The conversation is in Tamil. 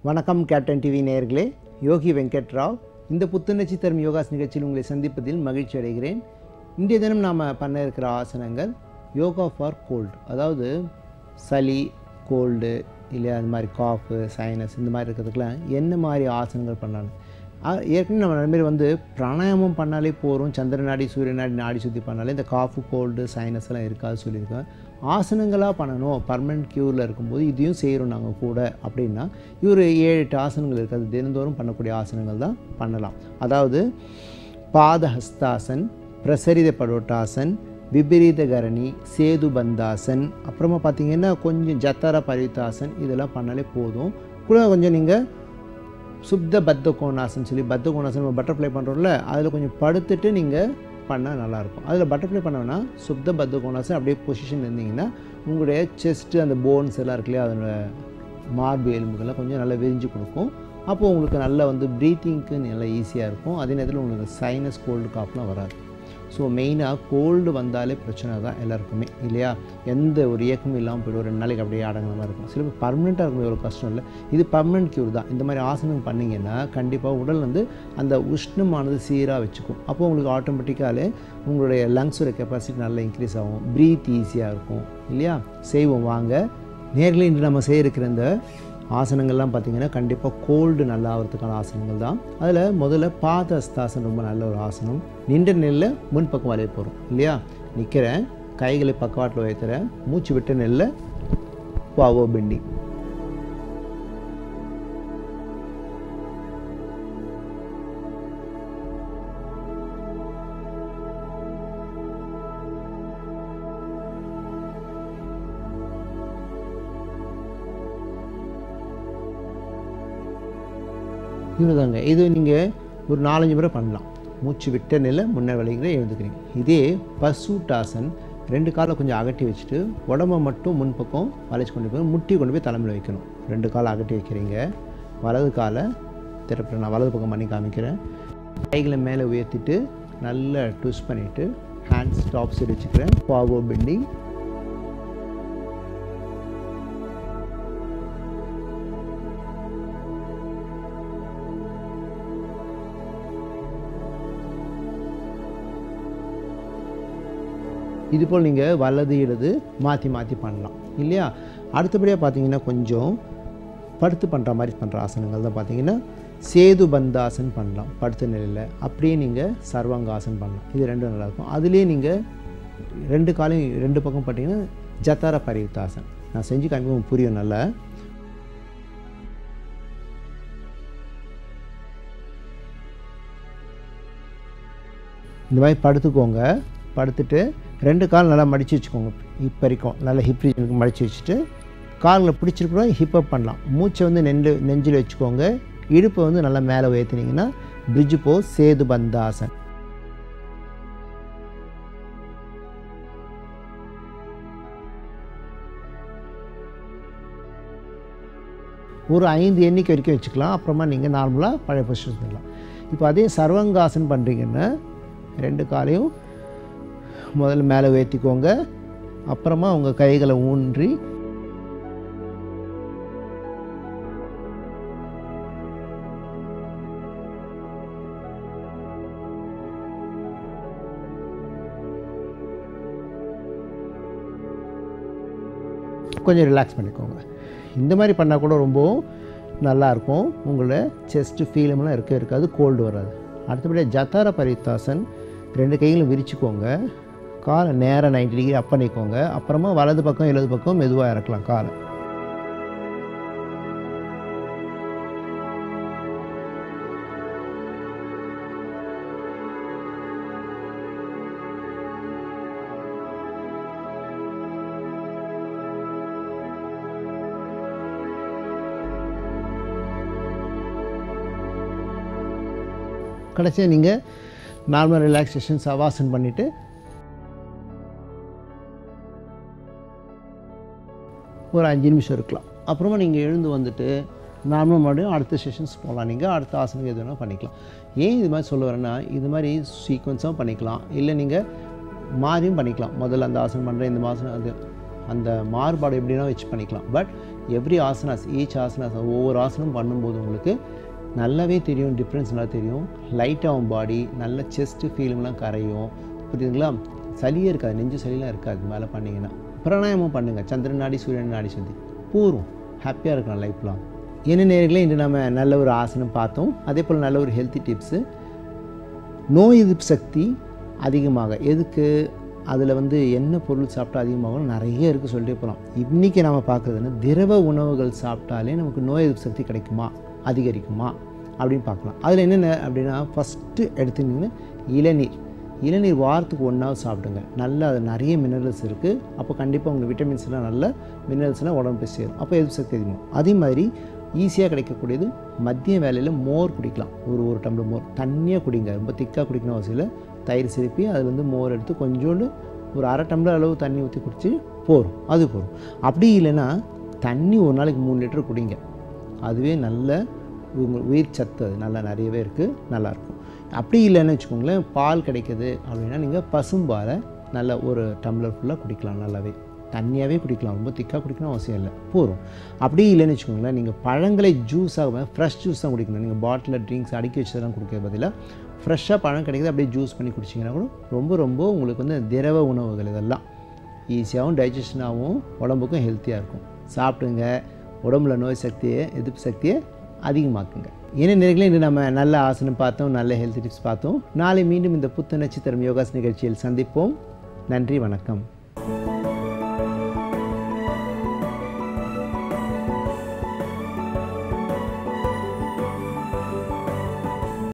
வணக்கம் கேப்டன் டிவி நேயர்களே யோகி வெங்கட் ராவ் இந்த புத்துணர்ச்சி தரும் யோகாஸ் நிகழ்ச்சியில் உங்களை சந்திப்பதில் மகிழ்ச்சி அடைகிறேன் இன்றைய தினம் நாம் பண்ண இருக்கிற ஆசனங்கள் யோகா ஃபார் கோல்டு அதாவது சளி கோல்டு இல்லை அது மாதிரி காஃபு சைனஸ் இந்த மாதிரி இருக்கிறதுக்கெலாம் என்ன மாதிரி ஆசனங்கள் பண்ணலாம் ஆ, ஏற்கனவே நம்ம அந்த மாதிரி வந்து பிராணாயாமம் பண்ணாலே போகிறோம் சந்திர நாடி சூரிய நாடி நாடி சுற்றி பண்ணாலே இந்த காஃபு கோல்டு சைனஸ் எல்லாம் இருக்காது சொல்லியிருக்கேன் ஆசனங்களாக பண்ணணும் பர்மனெண்ட் க்யூரில் இருக்கும்போது இதையும் செய்கிறோம் நாங்கள் கூட அப்படின்னா இவர் ஏழு எட்டு ஆசனங்கள் இருக்குது அது தினந்தோறும் பண்ணக்கூடிய ஆசனங்கள் தான் பண்ணலாம் அதாவது பாதஹஸ்தாசன் பிரசரித படோட்டாசன் விபரீத கரணி சேது பந்தாசன் அப்புறமா பார்த்தீங்கன்னா கொஞ்சம் ஜத்தர பரிதாசன் இதெல்லாம் பண்ணாலே போதும் கூட கொஞ்சம் நீங்கள் சுப்த பத்த கோணாசன் சொல்லி பத்த கோணாசன் நம்ம பட்டர்ஃப்ளை பண்ணுறோம்ல அதில் கொஞ்சம் படுத்துட்டு நீங்கள் பண்ணால் நல்லாயிருக்கும் அதில் பட்டர்ஃப்ளை பண்ணோன்னா சுப்த பத்த கோணாசன் அப்படியே பொசிஷன் இருந்தீங்கன்னா உங்களுடைய செஸ்ட்டு அந்த போன்ஸ் எல்லாம் இருக்கு இல்லையா அதோட மார்பு எலும்புகள்லாம் கொஞ்சம் நல்லா விரிஞ்சு கொடுக்கும் அப்போது உங்களுக்கு நல்லா வந்து ப்ரீத்திங்க்கு நல்லா ஈஸியாக இருக்கும் அதே நேரத்தில் உங்களுக்கு சைனஸ் கோல்டு காஃப்லாம் வராது ஸோ மெயினாக கோல்டு வந்தாலே பிரச்சனை தான் எல்லாருக்குமே இல்லையா எந்த ஒரு இயக்கமும் இல்லாமல் போய்டும் ரெண்டு நாளைக்கு அப்படியே அடங்குற மாதிரி இருக்கும் சில பேர் பர்மனெண்ட்டாக இருக்கும் எவ்வளோ கஷ்டம் இல்லை இது பர்மனெண்ட் க்யூர் தான் இந்த மாதிரி ஆசனம் பண்ணிங்கன்னா கண்டிப்பாக உடல் வந்து அந்த உஷ்ணமானது சீராக வச்சுக்கும் அப்போ உங்களுக்கு ஆட்டோமேட்டிக்காலே உங்களுடைய லங்ஸோட கெப்பாசிட்டி நல்லா இன்க்ரீஸ் ஆகும் ப்ரீத் ஈஸியாக இருக்கும் இல்லையா செய்வோம் வாங்க நேரில் இன்று நம்ம செய்ய இருக்கிற இந்த ஆசனங்கள்லாம் பார்த்தீங்கன்னா கண்டிப்பாக கோல்டு நல்லா ஆகிறதுக்கான ஆசனங்கள் தான் அதில் முதல்ல பாத அஸ்தாசனம் ரொம்ப நல்ல ஒரு ஆசனம் நின்ற நெல்ல முன்பக்கம் வளைய போகிறோம் இல்லையா நிற்கிறேன் கைகளை பக்கவாட்டில் வைக்கிறேன் மூச்சு விட்ட நெல்ல பாவோ பெண்டி இவ்வளோதாங்க இது நீங்கள் ஒரு நாலஞ்சு முறை பண்ணலாம் மூச்சு விட்ட நில முன்ன வலிக்கிற எழுந்துக்கிறீங்க இதே பசூட்டாசன் ரெண்டு காலை கொஞ்சம் அகட்டி வச்சுட்டு உடம்ப மட்டும் முன்பக்கம் வளைச்சு கொண்டு போய் முட்டி கொண்டு போய் தலைமையில் வைக்கணும் ரெண்டு காலை அகட்டி வைக்கிறீங்க வலது காலை திறப்புறேன் நான் வலது பக்கம் பண்ணி காமிக்கிறேன் கைகளை மேலே உயர்த்திட்டு நல்லா ட்விஸ்ட் பண்ணிவிட்டு ஹேண்ட்ஸ் டாப் சைடு வச்சுக்கிறேன் பாவோ பெண்டிங் இது போல் நீங்கள் வலது இடது மாற்றி மாற்றி பண்ணலாம் இல்லையா அடுத்தபடியாக பார்த்தீங்கன்னா கொஞ்சம் படுத்து பண்ணுற மாதிரி பண்ணுற ஆசனங்கள் தான் பார்த்தீங்கன்னா சேது பந்தாசன் பண்ணலாம் படுத்த நிலையில் அப்படியே நீங்கள் சர்வாங்காசன் பண்ணலாம் இது ரெண்டும் நல்லாயிருக்கும் அதுலேயே நீங்கள் ரெண்டு காலையும் ரெண்டு பக்கம் பார்த்தீங்கன்னா ஜத்தார பரியுத்தாசன் நான் செஞ்சு காமிக்கும் புரியும் நல்லா இந்த மாதிரி படுத்துக்கோங்க படுத்துட்டு ரெண்டு கால் நல்லா மடித்து வச்சுக்கோங்க இப்போ வரைக்கும் நல்லா ஹிப் ரீஜனுக்கு மடித்து வச்சுட்டு காலில் பிடிச்சிருக்கிறோம் ஹிப் அப் பண்ணலாம் மூச்சை வந்து நெஞ்சு நெஞ்சில் வச்சுக்கோங்க இடுப்பை வந்து நல்லா மேலே உயர்த்தினீங்கன்னா பிரிட்ஜ் போ சேது பந்தாசன் ஒரு ஐந்து எண்ணிக்கை வரைக்கும் வச்சுக்கலாம் அப்புறமா நீங்கள் நார்மலாக பழைய பொசிஷன் பண்ணலாம் இப்போ அதே சர்வங்காசன் பண்ணுறீங்கன்னா ரெண்டு காலையும் முதல்ல மேலே உயர்த்திக்கோங்க அப்புறமா உங்கள் கைகளை ஊன்றி கொஞ்சம் ரிலாக்ஸ் பண்ணிக்கோங்க இந்த மாதிரி பண்ணால் கூட ரொம்பவும் நல்லாயிருக்கும் உங்களோட செஸ்ட்டு ஃபீலமெல்லாம் இருக்க இருக்காது கோல்டு வராது அடுத்தபடியாக ஜத்தார பரித்தாசன் ரெண்டு கைகளும் விரிச்சுக்கோங்க காலை நேராக 90 டிகிரி அப் பண்ணிக்கோங்க அப்புறமா வலது பக்கம் இடது பக்கம் மெதுவாக இறக்கலாம் காலை கடைசியாக நீங்கள் நார்மல் ரிலாக்ஸேஷன் சவாசன் பண்ணிவிட்டு ஒரு அஞ்சு நிமிஷம் இருக்கலாம் அப்புறமா நீங்கள் எழுந்து வந்துட்டு நார்மல் மறுபடியும் அடுத்த செஷன்ஸ் போகலாம் நீங்கள் அடுத்த ஆசனம் எது வேணால் பண்ணிக்கலாம் ஏன் இது மாதிரி சொல்ல வரேன்னா இது மாதிரி சீக்வன்ஸாகவும் பண்ணிக்கலாம் இல்லை நீங்கள் மாறியும் பண்ணிக்கலாம் முதல்ல அந்த ஆசனம் பண்ணுறேன் இந்த மாதம் அது அந்த மாறுபாடு எப்படின்னா வச்சு பண்ணிக்கலாம் but every asanas each asanas ஒவ்வொரு ஆசனம் பண்ணும்போது உங்களுக்கு நல்லாவே தெரியும் டிஃப்ரென்ஸ் நல்லா தெரியும் லைட்டாகும் பாடி நல்ல செஸ்ட்டு ஃபீலிங்லாம் கரையும் புரியுதுங்களா சளியே இருக்காது நெஞ்சு சளிலாம் இருக்காது மேலே பண்ணிங்கன்னா பிராணாயாமம் பண்ணுங்கள் சந்திரன் நாடி சூரியன் நாடி சுத்தி போரும் ஹாப்பியாக இருக்கலாம் லைஃப்லாம் என்ன நேர்களே இன்று நம்ம நல்ல ஒரு ஆசனம் பார்த்தோம் அதே போல் நல்ல ஒரு ஹெல்த்தி டிப்ஸு நோய் எதிர்ப்பு சக்தி அதிகமாக எதுக்கு அதில் வந்து என்ன பொருள் சாப்பிட்டா அதிகமாகும் நிறைய இருக்குது சொல்லிட்டே போகலாம் இன்றைக்கி நம்ம பார்க்குறதுன்னா திரவ உணவுகள் சாப்பிட்டாலே நமக்கு நோய் எதிர்ப்பு சக்தி கிடைக்குமா அதிகரிக்குமா அப்படின்னு பார்க்கலாம் அதில் என்னென்ன அப்படின்னா ஃபஸ்ட்டு எடுத்துக்கிட்டிங்கன்னா இளநீர் இளநீர் வாரத்துக்கு ஒன்றாவது சாப்பிடுங்க நல்லா அது நிறைய மினரல்ஸ் இருக்குது அப்போ கண்டிப்பாக உங்களுக்கு விட்டமின்ஸ்லாம் நல்ல மினரல்ஸ்லாம் உடம்பு போய் சேரும் அப்போ எதிர்ப்பு சக்தி அதிகமாகும் அதே மாதிரி ஈஸியாக கிடைக்கக்கூடியது மதிய வேலையில் மோர் குடிக்கலாம் ஒரு ஒரு டம்ளர் மோர் தண்ணியாக குடிங்க ரொம்ப திக்காக குடிக்கணும் அவசியம் இல்லை தயிர் சிரிப்பி அதில் வந்து மோர் எடுத்து கொஞ்சோண்டு ஒரு அரை டம்ளர் அளவு தண்ணி ஊற்றி குடிச்சு போகும் அது போகும் அப்படி இல்லைன்னா தண்ணி ஒரு நாளைக்கு மூணு லிட்டர் குடிங்க அதுவே நல்ல உங்கள் உயிர் சத்து அது நல்லா நிறையவே இருக்குது நல்லாயிருக்கும் அப்படி இல்லைன்னு வச்சுக்கோங்களேன் பால் கிடைக்குது அப்படின்னா நீங்கள் பசும்பாலை நல்ல ஒரு டம்ளர் ஃபுல்லாக குடிக்கலாம் நல்லாவே தண்ணியாகவே குடிக்கலாம் ரொம்ப திக்காக குடிக்கணும் அவசியம் இல்லை போதும் அப்படி இல்லைன்னு வச்சுக்கோங்களேன் நீங்கள் பழங்களை ஜூஸாக ஃப்ரெஷ் ஜூஸ் தான் குடிக்கணும் நீங்கள் பாட்டிலில் ட்ரிங்க்ஸ் அடுக்கி வச்சதெல்லாம் குடிக்கிறது பதிலாக ஃப்ரெஷ்ஷாக பழம் கிடைக்குது அப்படியே ஜூஸ் பண்ணி குடிச்சிங்கன்னா கூட ரொம்ப ரொம்ப உங்களுக்கு வந்து திரவ உணவுகள் இதெல்லாம் ஈஸியாகவும் டைஜஷனாகவும் உடம்புக்கும் ஹெல்த்தியாக இருக்கும் சாப்பிடுங்க உடம்புல நோய் சக்தியை எதிர்ப்பு சக்தியை அதிகமாக்குங்க ஏன்னா நேர்களே இன்று நம்ம நல்ல ஆசனம் பார்த்தோம் நல்ல ஹெல்த் டிப்ஸ் பார்த்தோம் நாளை மீண்டும் இந்த புத்துணர்ச்சி தரும் யோகாஸ் நிகழ்ச்சியில் சந்திப்போம் நன்றி வணக்கம்